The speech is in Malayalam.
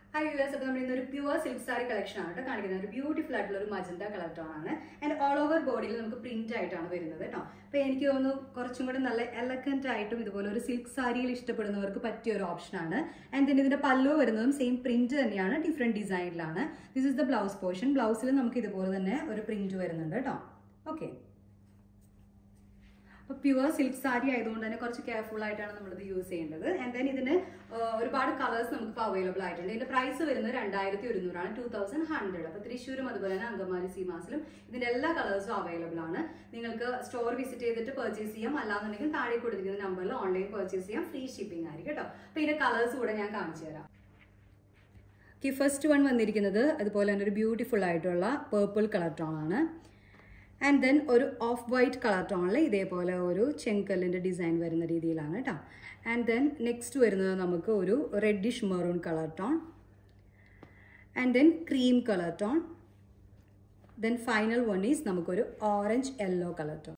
ഹൈ യുഎസ് അപ്പോൾ നമ്മൾ ഇന്നൊരു പ്യുവർ സിൽക്ക് സാരി കളക്ഷൻ ആണ് കേട്ടോ കാണിക്കുന്നത് ഒരു ബ്യൂട്ടിഫുൾ ആയിട്ടുള്ള ഒരു മജന്ത കളർ ടോൺ ആണ് ആൻഡ് ഓൾ ഓവർ ബോഡിയിൽ നമുക്ക് പ്രിന്റ് ആയിട്ടാണ് വരുന്നത് കേട്ടോ അപ്പോൾ എനിക്ക് തോന്നുന്നു കുറച്ചും കൂടി നല്ല എലഗന്റ് ആയിട്ടും ഇതുപോലെ ഒരു സിൽക്ക് സാരിയിൽ ഇഷ്ടപ്പെടുന്നവർക്ക് പറ്റിയ ഒരു ഓപ്ഷൻ ആണ് ആൻഡ് then ഇതിന്റെ പല്ലു വരുന്നതും സെയിം പ്രിന്റ് തന്നെയാണ് ഡിഫറെന്റ് ഡിസൈനിലാണ് this is the blouse portion ബ്ലൗസിൽ നമുക്ക് ഇതുപോലെ തന്നെ ഒരു പ്രിന്റ് വരുന്നുണ്ട് കേട്ടോ ഓക്കെ അപ്പോൾ പ്യുവർ സിൽക്ക് സാരി ആയതുകൊണ്ട് തന്നെ കുറച്ച് കെയർഫുൾ ആയിട്ടാണ് നമ്മളിത് യൂസ് ചെയ്യേണ്ടത് ആൻഡ് ദെൻ ഇതിന് ആ, ഒരുപാട് കളേഴ്സ് നമുക്ക് ഇപ്പോൾ അവൈലബിൾ ആയിട്ടുണ്ട് ഇതിന്റെ പ്രൈസ് വരുന്നത് രണ്ടായിരത്തി ഒരുന്നൂറാണ് ടൂ തൗസൻഡ് ഹൺഡ്രഡ് അപ്പോൾ തൃശ്ശൂരും അതുപോലെ തന്നെ അങ്കമാലി സീമാസിലും ഇതിന്റെ എല്ലാ കളേഴ്സും അവൈലബിൾ ആണ് നിങ്ങൾക്ക് സ്റ്റോർ വിസിറ്റ് ചെയ്തിട്ട് പർച്ചേസ് ചെയ്യാം അല്ലാന്നുണ്ടെങ്കിൽ താഴെ കൊടുത്തിരിക്കുന്ന നമ്പറിൽ ഓൺലൈൻ പർച്ചേസ് ചെയ്യാം ഫ്രീ ഷിപ്പിംഗ് ആയിരിക്കും കേട്ടോ അപ്പോൾ ഇതിന്റെ കളേഴ്സ് കൂടെ ഞാൻ കാണിച്ചു തരാം ഓക്കെ ഫസ്റ്റ് വൺ വന്നിരിക്കുന്നത് അതുപോലെ തന്നെ ഒരു ബ്യൂട്ടിഫുൾ ആയിട്ടുള്ള പേർപ്പിൾ കളർ ടോൺ ആണ് ആൻഡ് ദെൻ ഒരു ഓഫ് വൈറ്റ് കളർ ടോണിൽ ഇതേപോലെ ഒരു ചെങ്കല്ലിൻ്റെ ഡിസൈൻ വരുന്ന രീതിയിലാണ് കേട്ടോ ആൻഡ് ദെൻ നെക്സ്റ്റ് വരുന്നത് നമുക്ക് ഒരു reddish maroon colour tone and then cream colour tone then final one is നമുക്കൊരു ഓറഞ്ച് യെല്ലോ കളർ ടോൺ